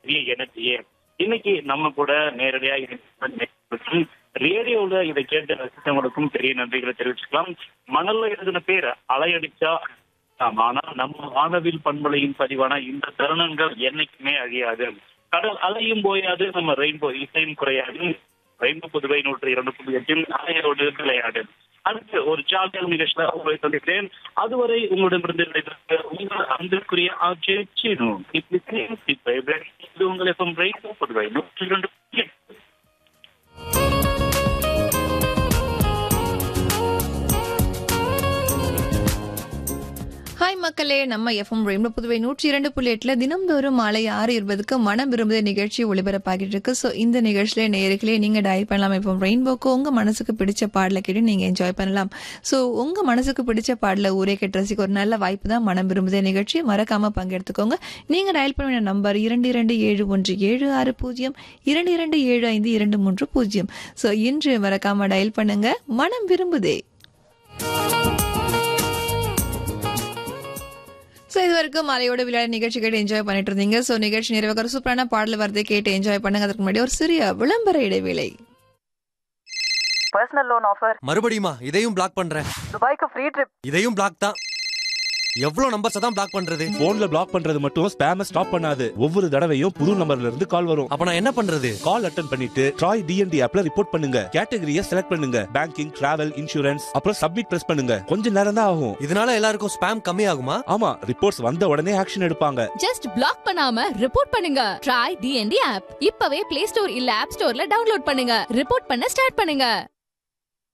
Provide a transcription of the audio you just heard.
பெரிய எனர்ஜியே இன்னைக்கு நம்ம கூட நேரடியா இணைப்பு ரேடியோல இதை கேட்டு ரசித்தவங்களுக்கும் பெரிய நன்றிகளை தெரிவிச்சுக்கலாம் மணல்ல எழுதின பேர் அலையடிச்சா ஆம், ஆனா நம்ம வானவில் பண்பலையின் பதிவான இந்த தருணங்கள் என்னைக்குமே அழியாது கடல் அலையும் போயாது நம்ம ரெயின்போ இசையும் குறையாது ரெயின்போ புதுவை நூற்றி இரண்டு புள்ளி எட்டில் அலையோடு விளையாடு அடுத்து ஒரு ஜாலியான நிகழ்ச்சியில உங்களை சந்திக்கிறேன் அதுவரை உங்களிடமிருந்து விடைபெற்ற உங்கள் அன்பிற்குரிய ஆட்சியை சீனு இப்படி இது உங்கள் எஃப்எம் ரெயின்போ புதுவை நூற்றி இரண்டு புள்ளி எட்டு. ஹாய் மக்களே நம்ம எஃப்எம் ரெயின்போ புதுவை நூற்றி இரண்டு புள்ளி எட்டுல தினம்தோறும் மாலை ஆறு இருபதுக்கு மனம் விரும்புத நிகழ்ச்சி ஒளிபரப்பாகிட்டு இருக்கு ஸோ இந்த நிகழ்ச்சியில நேர்களே நீங்க டயல் பண்ணலாம் இப்போ ரெயின்போக்கு உங்க மனசுக்கு பிடிச்ச பாடலை கேட்டு நீங்க என்ஜாய் பண்ணலாம் ஸோ உங்க மனசுக்கு பிடிச்ச பாடல ஊரே கேட்டு ரசிக்க ஒரு நல்ல வாய்ப்பு தான் மனம் விரும்புத நிகழ்ச்சி மறக்காம பங்கெடுத்துக்கோங்க நீங்க டயல் பண்ண வேண்டிய நம்பர் இரண்டு இரண்டு ஏழு ஒன்று ஏழு ஆறு பூஜ்ஜியம் இரண்டு இரண்டு ஏழு ஐந்து இரண்டு மூன்று பூஜ்ஜியம் ஸோ இன்று மறக்காம டயல் பண்ணுங்க மனம் விரும்புதே ஸோ இது வரைக்கும் மலையோட விளையாட நிகழ்ச்சி கேட்டு என்ஜாய் பண்ணிட்டு இருந்தீங்க ஸோ நிகழ்ச்சி நிறைவேற ஒரு சூப்பரான பாடல் வரதை கேட்டு என்ஜாய் பண்ணுங்க அதுக்கு முன்னாடி ஒரு சிறிய விளம்பர இடைவேளை பர்சனல் லோன் ஆஃபர் மறுபடியுமா இதையும் பிளாக் பண்றேன் துபாய்க்கு ஃப்ரீ ட்ரிப் இதையும் பிளாக் தான் எவ்வளவு நம்பர்ஸ் தான் பிளாக் பண்றது போன்ல பிளாக் பண்றது மட்டும் ஸ்பேம ஸ்டாப் பண்ணாது ஒவ்வொரு தடவையும் புது நம்பர்ல இருந்து கால் வரும் அப்ப நான் என்ன பண்றது கால் அட்டன் பண்ணிட்டு ட்ராய் டிஎன்டி ஆப்ல ரிப்போர்ட் பண்ணுங்க கேட்டகரியை செலக்ட் பண்ணுங்க பேங்கிங் டிராவல் இன்சூரன்ஸ் அப்புறம் சப்மிட் பிரஸ் பண்ணுங்க கொஞ்ச நேரம் தான் ஆகும் இதனால எல்லாருக்கும் ஸ்பேம் கம்மி ஆகுமா ஆமா ரிப்போர்ட்ஸ் வந்த உடனே ஆக்ஷன் எடுப்பாங்க ஜஸ்ட் பிளாக் பண்ணாம ரிப்போர்ட் பண்ணுங்க ட்ரை டிஎன்டி ஆப் இப்பவே பிளே ஸ்டோர் இல்ல ஆப் ஸ்டோர்ல டவுன்லோட் பண்ணுங்க ரிப்போர்ட் பண்ண ஸ்டார்ட் பண்ணுங்க